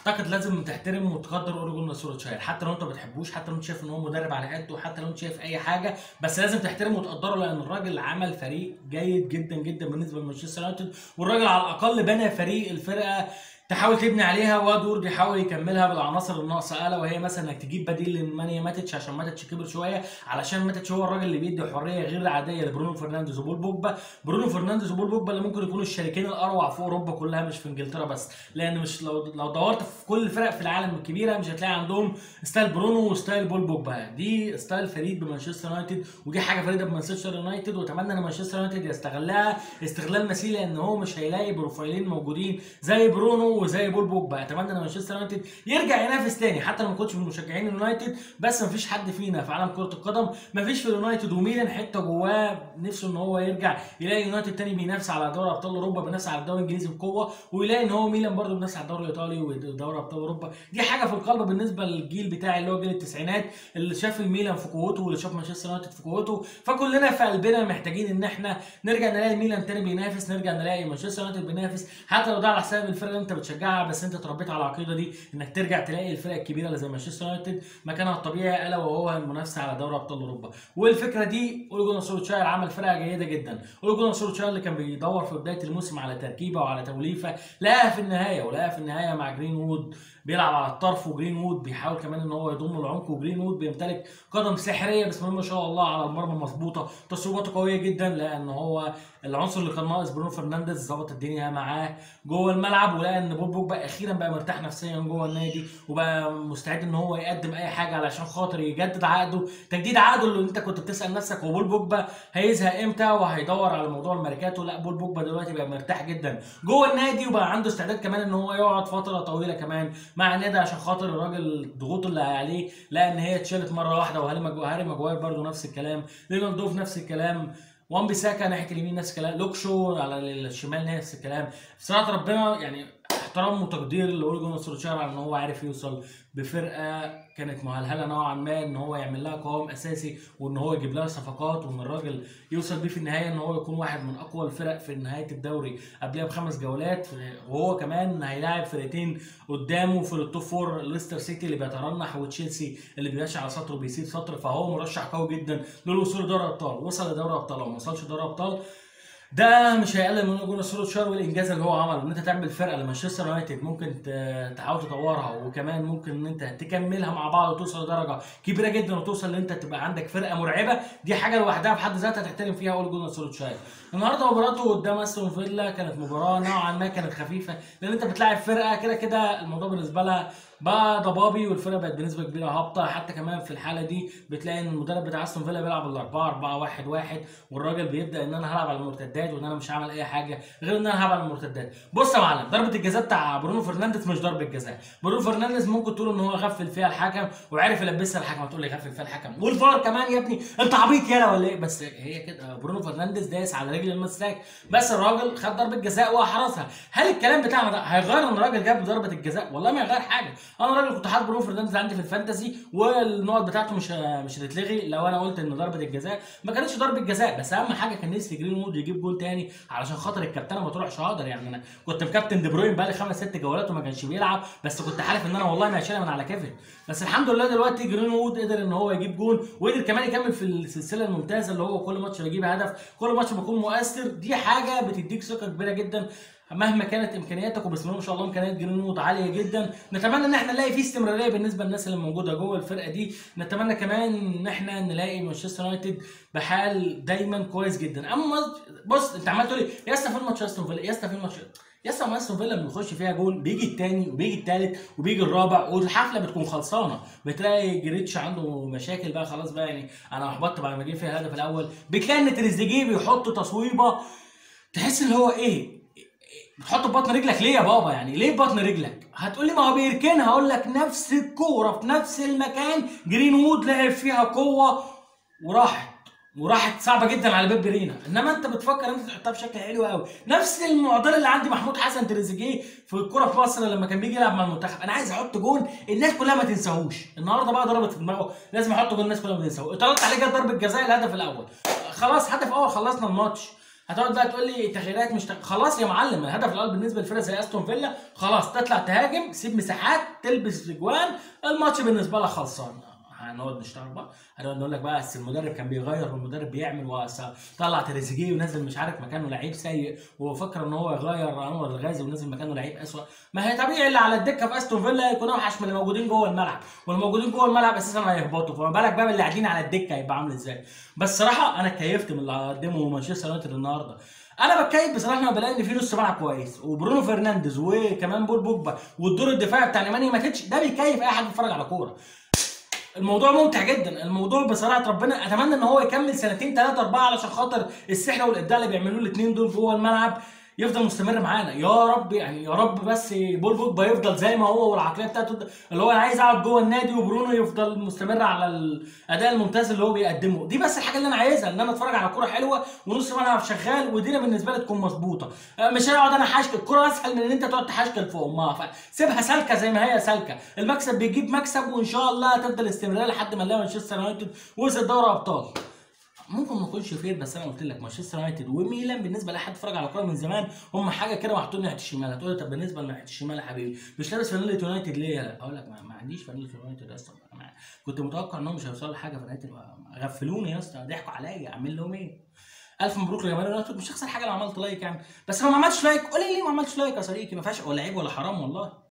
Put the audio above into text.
اعتقد لازم تحترم وتقدر اورجون سولشاير حتى لو انت ما بتحبوش حتى لو انت شايف ان هو مدرب على قده حتى لو انت شايف اي حاجه بس لازم تحترمه وتقدره لان الراجل عمل فريق جيد جدا جدا بالنسبه لمانشستر يونايتد والراجل على الاقل بنى فريق الفرقه تحاول تبني عليها وادورد يحاول يكملها بالعناصر الناقصه الا وهي مثلا انك تجيب بديل لمانيا ماتيتش عشان ماتيتش كبر شويه علشان ماتيتش هو الراجل اللي بيدي حريه غير عاديه لبرونو فرنانديز وبول بوجبا برونو فرنانديز وبول بوجبا اللي ممكن يكونوا الشريكين الاروع في اوروبا كلها مش في انجلترا بس لان مش لو لو دورت في كل الفرق في العالم الكبيره مش هتلاقي عندهم ستايل برونو وستايل بول بوجبا دي ستايل فريد بمانشستر يونايتد ودي حاجه فريده بمانشستر يونايتد واتمنى ان مانشستر يونايتد يستغلها استغلال مثيل لان هو مش هيلاقي بروفايلين موجودين زي برونو وزي بول بوجبا اتمنى ان مانشستر يونايتد يرجع ينافس تاني حتى لو ما كنتش من مشجعين اليونايتد بس ما فيش حد فينا في عالم كره القدم ما فيش في اليونايتد وميلان حته جواه نفسه ان هو يرجع يلاقي اليونايتد تاني بينافس على دوري ابطال اوروبا بينافس على الدوري الانجليزي بقوه ويلاقي ان هو ميلان برضه بينافس على الدوري الايطالي ودوري ابطال اوروبا دي حاجه في القلب بالنسبه للجيل بتاعي اللي هو جيل التسعينات اللي شاف الميلان في قوته واللي شاف مانشستر يونايتد في قوته فكلنا في قلبنا محتاجين ان احنا نرجع نلاقي الميلان تاني بينافس نرجع نلاقي مانشستر يونايتد بينافس حتى لو ده على حساب الفرقه اللي انت بتشجعها بس انت اتربيت على العقيده دي انك ترجع تلاقي الفرق الكبيره اللي زي مانشستر يونايتد مكانها الطبيعي الا وهو المنافسه على دوري ابطال اوروبا والفكره دي اولي جونر سولشاير عمل فرقه جيده جدا اولي جونر سولشاير اللي كان بيدور في بدايه الموسم على تركيبه وعلى توليفه لقاها في النهايه ولقاها في النهايه مع جرين وود بيلعب على الطرف وجرين وود بيحاول كمان ان هو يضم العمق وجرين وود بيمتلك قدم سحريه بسم الله ما شاء الله على المرمى مظبوطه تصويباته قويه جدا لان هو العنصر اللي كان ناقص برونو فرنانديز ظبط الدنيا معاه جوه الملعب ولقى ان بول بوجبا اخيرا بقى مرتاح نفسيا جوه النادي وبقى مستعد ان هو يقدم اي حاجه علشان خاطر يجدد عقده تجديد عقده اللي انت كنت بتسال نفسك هو بول بوجبا هيزهق امتى وهيدور على موضوع الماركاتو لا بول بوجبا دلوقتي بقى مرتاح جدا جوه النادي وبقى عنده استعداد كمان ان هو يقعد فتره طويله كمان مع النادي عشان خاطر الراجل الضغوط اللي عليه لقى ان هي اتشالت مره واحده وهاري ماجواير برده نفس الكلام ليفاندوف نفس الكلام وان بيساكا ناحيه اليمين نفس الكلام لوكشو على الشمال نفس الكلام بصراحه ربنا يعني احترام وتقدير لاول جونر سولشاير على ان هو عارف يوصل بفرقه كانت مهلهله نوعا ما ان هو يعمل لها قوام اساسي وان هو يجيب لها صفقات وان الراجل يوصل بيه في النهايه ان هو يكون واحد من اقوى الفرق في نهايه الدوري قبلها بخمس جولات وهو كمان هيلاعب فرقتين قدامه في التوب فور ليستر سيتي اللي بيترنح وتشيلسي اللي بيمشي على سطر وبيسيب سطر فهو مرشح قوي جدا للوصول لدوري ابطال وصل لدوري ابطال او ما وصلش دوري ابطال ده مش هيقلل من جون سولشاير والانجاز اللي هو عمله ان انت تعمل فرقه لمانشستر يونايتد ممكن تحاول تطورها وكمان ممكن ان انت تكملها مع بعض وتوصل لدرجه كبيره جدا وتوصل ان انت تبقى عندك فرقه مرعبه دي حاجه لوحدها في حد ذاتها تحترم فيها اول جون سولشاير النهارده مباراته قدام استون فيلا كانت مباراه نوعا ما كانت خفيفه لان انت بتلاعب فرقه كده كده الموضوع بالنسبه لها بقى ضبابي والفرقه بقت بنسبه كبيره هابطه حتى كمان في الحاله دي بتلاقي ان المدرب بتاع استون فيلا بيلعب ال 4 4 1 1 والراجل بيبدا ان انا هلعب على المرتدات وان انا مش هعمل اي حاجه غير ان انا هلعب على المرتدات بص يا معلم ضربه الجزاء بتاع برونو فرنانديز مش ضربه جزاء برونو فرنانديز ممكن تقول ان هو غفل فيها الحكم وعرف يلبسها الحكم هتقول لي غفل فيها الحكم والفار كمان يا ابني انت عبيط يالا ولا ايه بس هي كده برونو فرنانديز دايس على رجل المساك بس الراجل خد ضربه جزاء واحرزها هل الكلام بتاعنا ده هيغير ان الراجل جاب ضربه الجزاء والله ما هيغير حاجه انا راجل كنت حاطط برونو فرنانديز عندي في الفانتسي والنقط بتاعته مش مش هتتلغي لو انا قلت ان ضربه الجزاء ما كانتش ضربه جزاء بس اهم حاجه كان نفسي جرين وود يجيب جول تاني علشان خاطر الكابتنه ما تروحش هقدر يعني انا كنت مكابتن دي بروين بقالي خمس ست جولات وما كانش بيلعب بس كنت عارف ان انا والله ما هشيلها من على كيفن بس الحمد لله دلوقتي جرين وود قدر ان هو يجيب جول وقدر كمان يكمل في السلسله الممتازه اللي هو كل ماتش بيجيب هدف كل ماتش بيكون مؤثر دي حاجه بتديك ثقه كبيره جدا مهما كانت امكانياتك وبسم الله ما شاء الله امكانيات جرين وود عاليه جدا نتمنى ان احنا نلاقي في استمراريه بالنسبه للناس اللي موجوده جوه الفرقه دي نتمنى كمان ان احنا نلاقي مانشستر يونايتد بحال دايما كويس جدا اما بص انت عمال تقول لي يا اسطى فين ماتش استون فيلا يا اسطى فين ماتش يا اسطى ما استون فيلا لما بيخش فيها جول بيجي الثاني وبيجي الثالث وبيجي الرابع والحفله بتكون خلصانه بتلاقي جريتش عنده مشاكل بقى خلاص بقى يعني انا احبطت بعد ما جه فيها الهدف الاول بتلاقي ان تريزيجيه بيحط تصويبه تحس اللي هو ايه بتحط بطن رجلك ليه يا بابا يعني ليه بطن رجلك هتقول لي ما هو بيركنها هقول لك نفس الكوره في نفس المكان جرين وود لعب فيها قوه وراحت وراحت صعبه جدا على بيب رينا انما انت بتفكر انت تحطها بشكل حلو قوي نفس المعضله اللي عندي محمود حسن تريزيجيه في الكوره في مصر لما كان بيجي يلعب مع المنتخب انا عايز احط جون الناس كلها ما تنساهوش النهارده بقى ضربت في دماغه لازم احط جون الناس كلها ما تنساهوش اتردت عليه جت ضربه جزاء الهدف الاول خلاص هدف اول خلصنا الماتش هتقعد بقى تقول لي تغييرات مش تغ... خلاص يا معلم الهدف الاول بالنسبه لفرقه زي استون فيلا خلاص تطلع تهاجم سيب مساحات تلبس اجوان الماتش بالنسبه لك خلصان هنقعد نشتغل بقى هنقعد نقول لك بقى أصل المدرب كان بيغير والمدرب بيعمل وطلع تريزيجيه ونزل مش عارف مكانه لعيب سيء وهو فكر ان هو يغير انور الغازي ونزل مكانه لعيب اسوء ما هي طبيعي اللي على الدكه في استون فيلا يكون اوحش من اللي موجودين جوه الملعب والموجودين جوه الملعب اساسا هيهبطوا فما بالك بقى باللي قاعدين على الدكه هيبقى عامل ازاي بس صراحه انا اتكيفت من اللي قدمه مانشستر يونايتد النهارده انا بتكيف بصراحه لما بلاقي ان في نص ملعب كويس وبرونو فرنانديز وكمان بول بوجبا والدور الدفاعي بتاع نيماني ماتيتش ده بيكيف اي حد بيتفرج على كوره الموضوع ممتع جدا الموضوع بصراحه ربنا اتمنى ان هو يكمل سنتين ثلاثه اربعه علشان خاطر السحر والابداع اللي بيعملوه الاثنين دول جوه الملعب يفضل مستمر معانا يا رب يعني يا رب بس بول بوجبا يفضل زي ما هو والعقليه بتاعته اللي هو انا عايز اقعد جوه النادي وبرونو يفضل مستمر على الاداء الممتاز اللي هو بيقدمه دي بس الحاجه اللي انا عايزها ان انا اتفرج على كوره حلوه ونص ملعب شغال والدنيا بالنسبه لي تكون مظبوطه مش هقعد انا حاشك الكوره اسهل من ان انت تقعد تحاشكل في امها سيبها سالكه زي ما هي سالكه المكسب بيجيب مكسب وان شاء الله هتفضل استمرار لحد ما نلاقي مانشستر يونايتد وصل دوري ابطال ممكن ما اكونش فير بس انا قلت لك مانشستر يونايتد وميلان بالنسبه لاي حد اتفرج على كوره من زمان هم حاجه كده محطوطين ناحيه الشمال هتقول لي طب بالنسبه لناحيه الشمال يا حبيبي مش لابس فانيله يونايتد ليه؟ اقول لك ما, ما عنديش فانيله يونايتد اصلا كنت متوقع انهم مش هيوصلوا لحاجه في نهايه غفلوني يا اسطى ضحكوا عليا اعمل لهم ايه؟ الف مبروك لجماهير يونايتد مش هخسر حاجه لو عملت لايك يعني بس لو ما عملتش لايك قول لي ليه ما عملتش لايك يا صديقي ما فيهاش ولا عيب ولا حرام والله